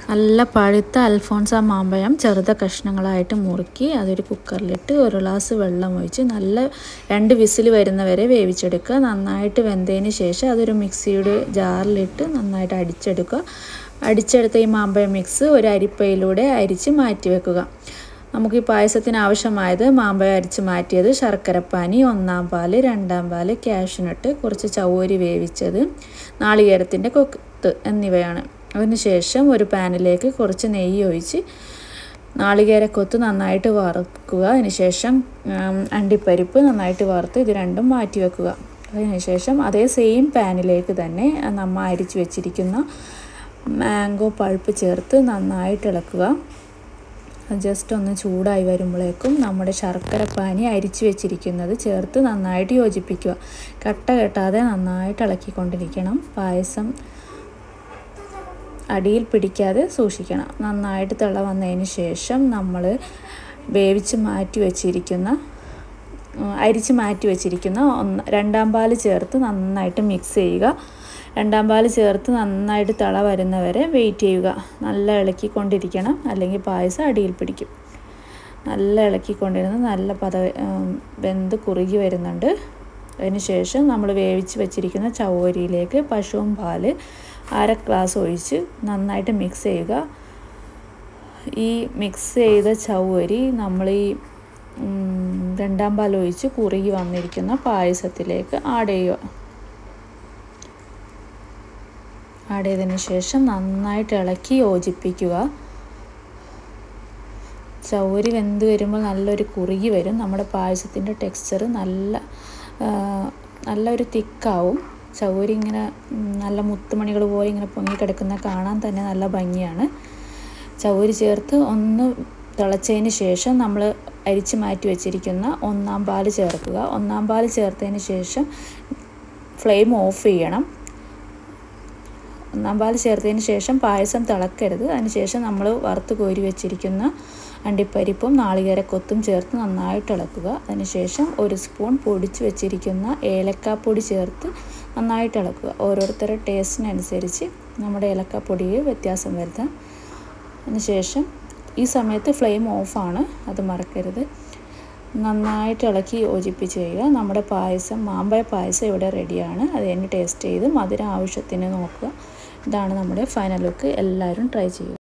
നല്ല പഴുത്ത അൽഫോൺസ മാമ്പഴം ചെറുത കഷ്ണങ്ങളായിട്ട് മുറുക്കി അതൊരു കുക്കറിലിട്ട് ഒരു ഗ്ലാസ് വെള്ളം ഒഴിച്ച് നല്ല രണ്ട് വിസിൽ വരുന്നവരെ വേവിച്ചെടുക്കുക നന്നായിട്ട് വെന്തതിന് ശേഷം അതൊരു മിക്സിയുടെ ജാറിലിട്ട് നന്നായിട്ട് അടിച്ചെടുക്കുക അടിച്ചെടുത്ത ഈ മാമ്പഴ മിക്സ് ഒരു അരിപ്പയിലൂടെ അരിച്ച് മാറ്റി വെക്കുക നമുക്ക് ഈ പായസത്തിന് ആവശ്യമായത് മാമ്പഴം അരിച്ച് മാറ്റിയത് ശർക്കരപ്പാനി ഒന്നാം പാല് രണ്ടാം പാല് കാഷ്നട്ട് കുറച്ച് ചവ്വരി വേവിച്ചത് നാളികേരത്തിൻ്റെ കൊത്ത് എന്നിവയാണ് അതിനുശേഷം ഒരു പാനിലേക്ക് കുറച്ച് നെയ്യ് ഒഴിച്ച് നാളികേരക്കൊത്ത് നന്നായിട്ട് വറുക്കുക അതിനുശേഷം അണ്ടിപ്പരിപ്പ് നന്നായിട്ട് വറുത്ത് ഇത് രണ്ടും മാറ്റി വെക്കുക അതിനുശേഷം അതേ സെയിം പാനിലേക്ക് തന്നെ നമ്മൾ അരിച്ച് വെച്ചിരിക്കുന്ന മാംഗോ പൾപ്പ് ചേർത്ത് നന്നായിട്ട് ഇളക്കുക ജസ്റ്റ് ഒന്ന് ചൂടായി വരുമ്പോഴേക്കും നമ്മുടെ ശർക്കര പാനി അരിച്ചു വെച്ചിരിക്കുന്നത് ചേർത്ത് നന്നായിട്ട് യോജിപ്പിക്കുക കട്ട കെട്ടാതെ നന്നായിട്ട് ഇളക്കിക്കൊണ്ടിരിക്കണം പായസം അടിയിൽ പിടിക്കാതെ സൂക്ഷിക്കണം നന്നായിട്ട് തിള വന്നതിന് ശേഷം നമ്മൾ വേവിച്ച് മാറ്റി വെച്ചിരിക്കുന്ന അരിച്ച് മാറ്റി വെച്ചിരിക്കുന്ന ഒന്ന് രണ്ടാം പാല് ചേർത്ത് നന്നായിട്ട് മിക്സ് ചെയ്യുക രണ്ടാം പാല് ചേർത്ത് നന്നായിട്ട് തിള വരുന്നവരെ വെയിറ്റ് ചെയ്യുക നല്ല ഇളക്കിക്കൊണ്ടിരിക്കണം അല്ലെങ്കിൽ പായസം അടിയിൽ പിടിക്കും നല്ല ഇളക്കിക്കൊണ്ടിരുന്ന് നല്ല പത വെന്ത് കുറുകി വരുന്നുണ്ട് അതിനുശേഷം നമ്മൾ വേവിച്ച് വെച്ചിരിക്കുന്ന ചവ്വരിയിലേക്ക് പശുവും പാല് അര ഗ്ലാസ് ഒഴിച്ച് നന്നായിട്ട് മിക്സ് ചെയ്യുക ഈ മിക്സ് ചെയ്ത ചവ്വരി നമ്മൾ ഈ രണ്ടാം പാൽ ഒഴിച്ച് കുറുകി വന്നിരിക്കുന്ന പായസത്തിലേക്ക് ആഡ് ചെയ്യുക ആഡ് ചെയ്തതിന് ശേഷം നന്നായിട്ട് ഇളക്കി യോജിപ്പിക്കുക ചൗരി വെന്ത് വരുമ്പോൾ നല്ലൊരു കുറുകി വരും നമ്മുടെ പായസത്തിൻ്റെ ടെക്സ്ചർ നല്ല നല്ലൊരു തിക്കാവും ചൗരി ഇങ്ങനെ നല്ല മുത്തുമണികൾ പോലെ ഇങ്ങനെ പൊങ്ങിക്കിടക്കുന്ന കാണാൻ തന്നെ നല്ല ഭംഗിയാണ് ചൗരി ചേർത്ത് ഒന്ന് തിളച്ചതിന് ശേഷം നമ്മൾ അരിച്ച് മാറ്റി വെച്ചിരിക്കുന്ന ഒന്നാം പാല് ചേർക്കുക ഒന്നാം പാല് ചേർത്തതിന് ശേഷം ഫ്ലെയിം ഓഫ് ചെയ്യണം ഒന്നാം പാൽ ചേർത്തതിന് ശേഷം പായസം തിളക്കരുത് അതിനുശേഷം നമ്മൾ വറുത്ത് കോരി വെച്ചിരിക്കുന്ന അണ്ടിപ്പരിപ്പും നാളികേരക്കൊത്തും ചേർത്ത് നന്നായിട്ട് ഇളക്കുക അതിനുശേഷം ഒരു സ്പൂൺ പൊടിച്ച് വെച്ചിരിക്കുന്ന ഏലക്കാപ്പൊടി ചേർത്ത് നന്നായിട്ട് ഇളക്കുക ഓരോരുത്തരുടെ ടേസ്റ്റിനനുസരിച്ച് നമ്മുടെ ഏലക്കാപ്പൊടിയിൽ വ്യത്യാസം വരുത്താം അതിനുശേഷം ഈ സമയത്ത് ഫ്ലെയിം ഓഫാണ് അത് മറക്കരുത് നന്നായിട്ട് ഇളക്കി യോജിപ്പിച്ച് ചെയ്യുക നമ്മുടെ പായസം മാമ്പഴ പായസം ഇവിടെ റെഡിയാണ് അത് തന്നെ ടേസ്റ്റ് ചെയ്ത് മധുരം ആവശ്യത്തിന് നോക്കുക ഇതാണ് നമ്മുടെ ഫൈനൽ ലുക്ക് എല്ലാവരും ട്രൈ ചെയ്യുക